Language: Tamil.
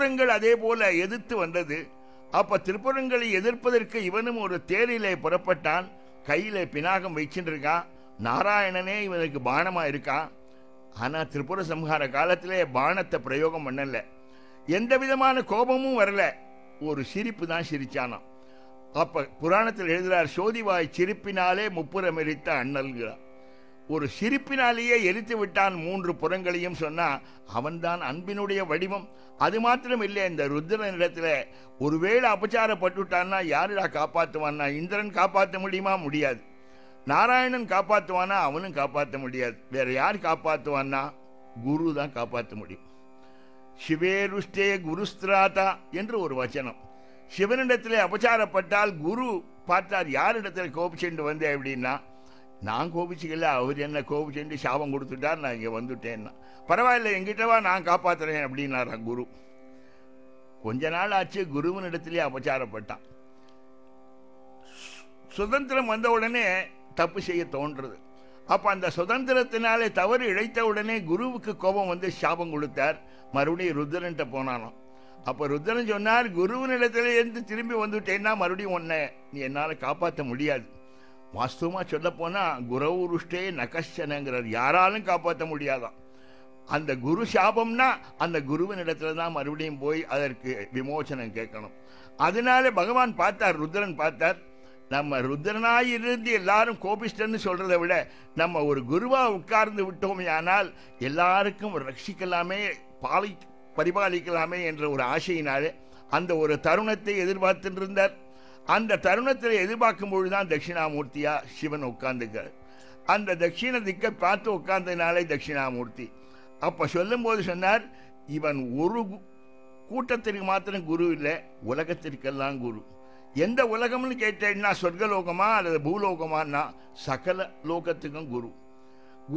திரிபுரங்கள் அதே போல எதிர்த்து வந்தது அப்ப திரிபுரங்களை எதிர்ப்பதற்கு இவனும் ஒரு தேரிலே புறப்பட்டான் கையில பினாகம் வச்சுட்டு இருக்கான் நாராயணனே இவனுக்கு பானமா இருக்கான் ஆனா திரிபுர சம்ஹார காலத்திலே பானத்தை பிரயோகம் பண்ணல எந்த விதமான கோபமும் வரல ஒரு சிரிப்பு தான் சிரிச்சானாம் அப்ப புராணத்தில் எழுதுறார் சோதிவாய் சிரிப்பினாலே முப்புறம் எரித்த அண்ணல்கிறார் ஒரு சிரிப்பினாலேயே எரித்து விட்டான் மூன்று புறங்களையும் சொன்னா அவன்தான் அன்பினுடைய வடிவம் அது மாத்திரம் இல்லை இந்த ருத்ரனிடத்துல ஒருவேளை அபச்சாரப்பட்டுட்டான்னா யாருடா காப்பாத்துவான்னா இந்திரன் காப்பாற்ற முடியுமா முடியாது நாராயணன் காப்பாத்துவானா அவனும் காப்பாற்ற முடியாது வேற யார் காப்பாத்துவான்னா குரு தான் காப்பாற்ற முடியும் சிவேருஷ்டே குருஸ்திராதா என்று ஒரு வச்சனம் சிவனிடத்திலே அபச்சாரப்பட்டால் குரு பார்த்தார் யாரிடத்துல கோபிச்சுண்டு வந்தேன் அப்படின்னா நான் கோபிச்சுக்கல அவர் என்ன கோபிச்சுண்டு சாபம் கொடுத்துட்டார் நான் இங்கே வந்துட்டேன்னா பரவாயில்ல எங்கிட்டவா நான் காப்பாத்துறேன் அப்படின்னாரா குரு கொஞ்ச நாள் ஆச்சு குருவின் இடத்திலே அபச்சாரப்பட்டான் சுதந்திரம் வந்த உடனே தப்பு செய்ய தோன்றது அப்ப அந்த சுதந்திரத்தினாலே தவறு இழைத்த உடனே குருவுக்கு கோபம் வந்து சாபம் கொடுத்தார் மறுபடியும் ருத்ரன்ட்ட போனானோ அப்ப ருத்ரன் சொன்னார் குருவின் இடத்துல இருந்து திரும்பி வந்துட்டேன்னா மறுபடியும் உன்னை நீ என்னால காப்பாற்ற முடியாது வாஸ்தவமா சொல்ல போனா குரவுருஷ்டே நகஷனங்கிறார் யாராலும் காப்பாற்ற முடியாதான் அந்த குரு சாபம்னா அந்த குருவின் இடத்துல தான் மறுபடியும் போய் அதற்கு விமோசனம் கேட்கணும் அதனால பகவான் பார்த்தார் ருத்ரன் பார்த்தார் நம்ம ருத்ரனாய் இருந்து எல்லாரும் கோபிஷ்டன்னு சொல்றதை விட நம்ம ஒரு குருவா உட்கார்ந்து விட்டோமே ஆனால் எல்லாருக்கும் ரட்சிக்கலாமே பாலி பரிபாலிக்கலாமே என்ற ஒரு ஆசையினாலே அந்த ஒரு தருணத்தை எதிர்பார்த்துட்டு இருந்தார் அந்த தருணத்தில் எதிர்பார்க்கும் பொழுதுதான் தட்சிணாமூர்த்தியா சிவன் உட்கார்ந்துக்கிறார் அந்த தட்சிண திக்கை பார்த்து உட்கார்ந்ததுனாலே தட்சிணாமூர்த்தி அப்ப சொல்லும்போது சொன்னார் இவன் ஒரு கு- கூட்டத்திற்கு மாத்திரம் குரு இல்லை உலகத்திற்கெல்லாம் குரு எந்த உலகம்னு கேட்டேன்னா சொர்க்கலோகமா அல்லது பூலோகமான்னா சகல லோகத்துக்கும் குரு